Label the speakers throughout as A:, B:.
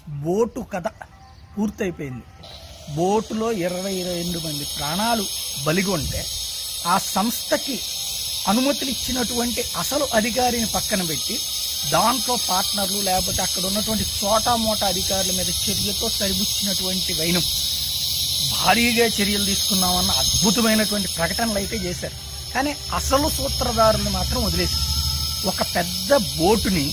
A: Boat కథ పూర్తయిపోయింది బోటులో ఇరవై రెండు మంది ప్రాణాలు బలిగొంటే ఆ సంస్థకి అనుమతులు ఇచ్చినటువంటి అసలు అధికారిని పక్కన పెట్టి దాంట్లో పార్ట్నర్లు లేకపోతే అక్కడ ఉన్నటువంటి చోటా మోటా అధికారుల మీద చర్యతో సరిపుచ్చినటువంటి వైనం భారీగా చర్యలు తీసుకున్నామన్న అద్భుతమైనటువంటి ప్రకటనలు అయితే చేశారు కానీ అసలు సూత్రధారుల్ని మాత్రం వదిలేసి ఒక పెద్ద బోటుని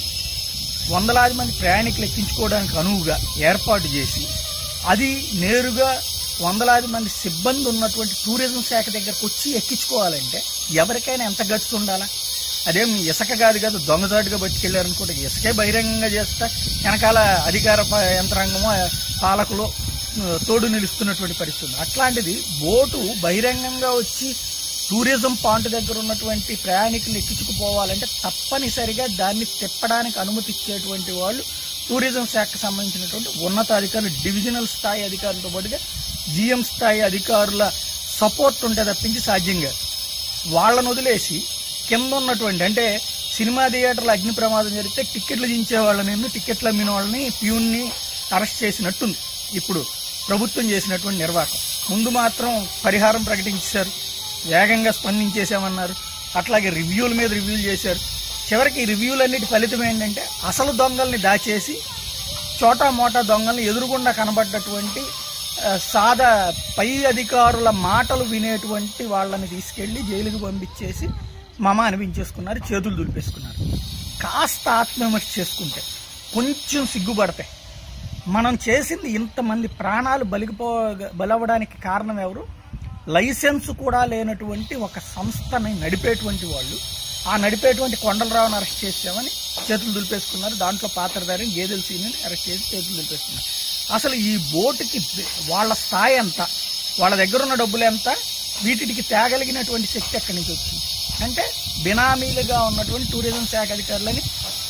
A: వందలాది మంది ప్రయాణికులు ఎక్కించుకోవడానికి అనువుగా ఏర్పాటు చేసి అది నేరుగా వందలాది మంది సిబ్బంది ఉన్నటువంటి టూరిజం శాఖ దగ్గరకు వచ్చి ఎక్కించుకోవాలంటే ఎవరికైనా ఎంత గట్స్ ఉండాలా అదేం ఇసుక కాదు కదా దొంగచాటుగా పట్టుకెళ్ళారనుకుంటే ఇసుకే బహిరంగంగా చేస్తా వెనకాల అధికార ప- యంత్రాంగము ఆ, పాలకులు ఆ, తోడు నిలుస్తున్నటువంటి పరిస్థితి ఉంది. అట్లాంటిది బోటు బహిరంగంగా వచ్చి టూరిజం పాయింట్ దగ్గర ఉన్నటువంటి ప్రయాణికులు ఎక్కించుకుపోవాలంటే తప్పనిసరిగా దాన్ని తిప్పడానికి అనుమతి ఇచ్చేటువంటి వాళ్ళు టూరిజం శాఖకు సంబంధించినటువంటి ఉన్నతాధికారులు డివిజనల్ స్థాయి అధికారులతో పాటుగా జిఎం స్థాయి అధికారుల సపోర్ట్ ఉంటే తప్పించి సాధ్యంగా వాళ్ళను వదిలేసి కింద ఉన్నటువంటి అంటే సినిమా థియేటర్లో అగ్ని ప్రమాదం జరిగితే టిక్కెట్లు దించే వాళ్ళని టిక్కెట్లు అమ్మిన వాళ్ళని ప్యూన్ని అరెస్ట్ చేసినట్టుంది ఇప్పుడు ప్రభుత్వం చేసినటువంటి నిర్వాహకం ముందు మాత్రం పరిహారం ప్రకటించారు వేగంగా స్పందించేసామన్నారు అట్లాగే రివ్యూల మీద రివ్యూలు చేశారు చివరికి ఈ రివ్యూలన్నిటి ఫలితం ఏంటంటే అసలు దొంగల్ని దాచేసి చోటా మోటా దొంగల్ని ఎదురుగుండా కనబడ్డటువంటి ఆ, సాదా పై అధికారుల మాటలు వినేటువంటి వాళ్ళని తీసుకెళ్లి జైలుకు పంపించేసి మమ అనిపించేసుకున్నారు చేతులు దులిపేసుకున్నారు కాస్త ఆత్మవిమర్శ చేసుకుంటే కొంచెం సిగ్గుపడతాయి మనం చేసింది ఇంతమంది ప్రాణాలు బలిగిపో బలవడానికి కారణం ఎవరు లైసెన్స్ కూడా లేనటువంటి ఒక సంస్థని నడిపేటువంటి వాళ్ళు ఆ నడిపేటువంటి కొండలరావుని అరెస్ట్ చేసామని చేతులు దులిపేసుకున్నారు దాంట్లో పాత్రధారిని గేదెల సీని అరెస్ట్ చేసి చేతులు దులిపేసుకున్నారు అసలు ఈ బోటుకి వాళ్ళ స్థాయి ఎంత వాళ్ళ దగ్గర ఉన్న డబ్బులు ఎంత వీటికి తేగలిగినటువంటి శక్తి ఎక్కడి నుంచి వచ్చింది అంటే బినామీలుగా ఉన్నటువంటి టూరిజం శాఖ అధికారులని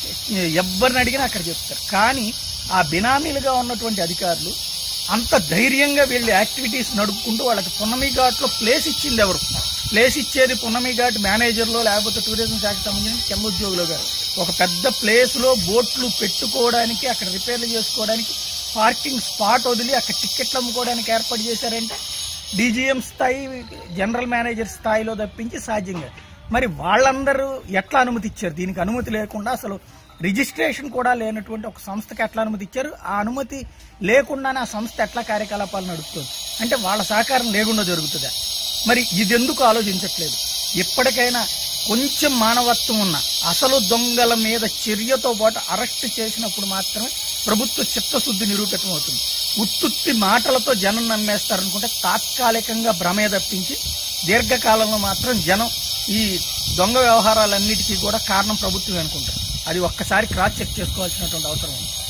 A: ఎవరిని అడిగినా అక్కడ చెప్తారు కానీ ఆ బినామీలుగా ఉన్నటువంటి అధికారులు అంత ధైర్యంగా వీళ్ళ యాక్టివిటీస్ నడుపుకుంటూ వాళ్ళకి పున్నమి ఘాట్లో ప్లేస్ ఇచ్చింది ఎవరు ప్లేస్ ఇచ్చేది పున్నమి ఘాట్ మేనేజర్లో లేకపోతే టూరిజం శాఖకు సంబంధించిన కింద ఉద్యోగులు గారు ఒక పెద్ద ప్లేస్లో బోట్లు పెట్టుకోవడానికి అక్కడ రిపేర్లు చేసుకోవడానికి పార్కింగ్ స్పాట్ వదిలి అక్కడ టిక్కెట్లు అమ్ముకోవడానికి ఏర్పాటు చేశారంటే డీజీఎం స్థాయి జనరల్ మేనేజర్ స్థాయిలో తప్పించి సాధ్యంగా మరి వాళ్ళందరూ ఎట్లా అనుమతి ఇచ్చారు దీనికి అనుమతి లేకుండా అసలు రిజిస్ట్రేషన్ కూడా లేనటువంటి ఒక సంస్థకి ఎట్లా అనుమతి ఇచ్చారు ఆ అనుమతి లేకుండానే ఆ సంస్థ ఎట్లా కార్యకలాపాలు నడుపుతుంది అంటే వాళ్ళ సహకారం లేకుండా జరుగుతుందా మరి ఇది ఎందుకు ఆలోచించట్లేదు ఎప్పటికైనా కొంచెం మానవత్వం ఉన్న అసలు దొంగల మీద చర్యతో పాటు అరెస్ట్ చేసినప్పుడు మాత్రమే ప్రభుత్వ చిత్తశుద్ధి నిరూపితం అవుతుంది ఉత్తుత్తి మాటలతో జనం నమ్మేస్తారనుకుంటే తాత్కాలికంగా భ్రమే తప్పించి దీర్ఘకాలంలో మాత్రం జనం ఈ దొంగ వ్యవహారాలన్నిటికీ కూడా కారణం ప్రభుత్వం అనుకుంటారు అది ఒక్కసారి క్రాస్ చెక్ చేసుకోవాల్సినటువంటి అవసరం ఉంది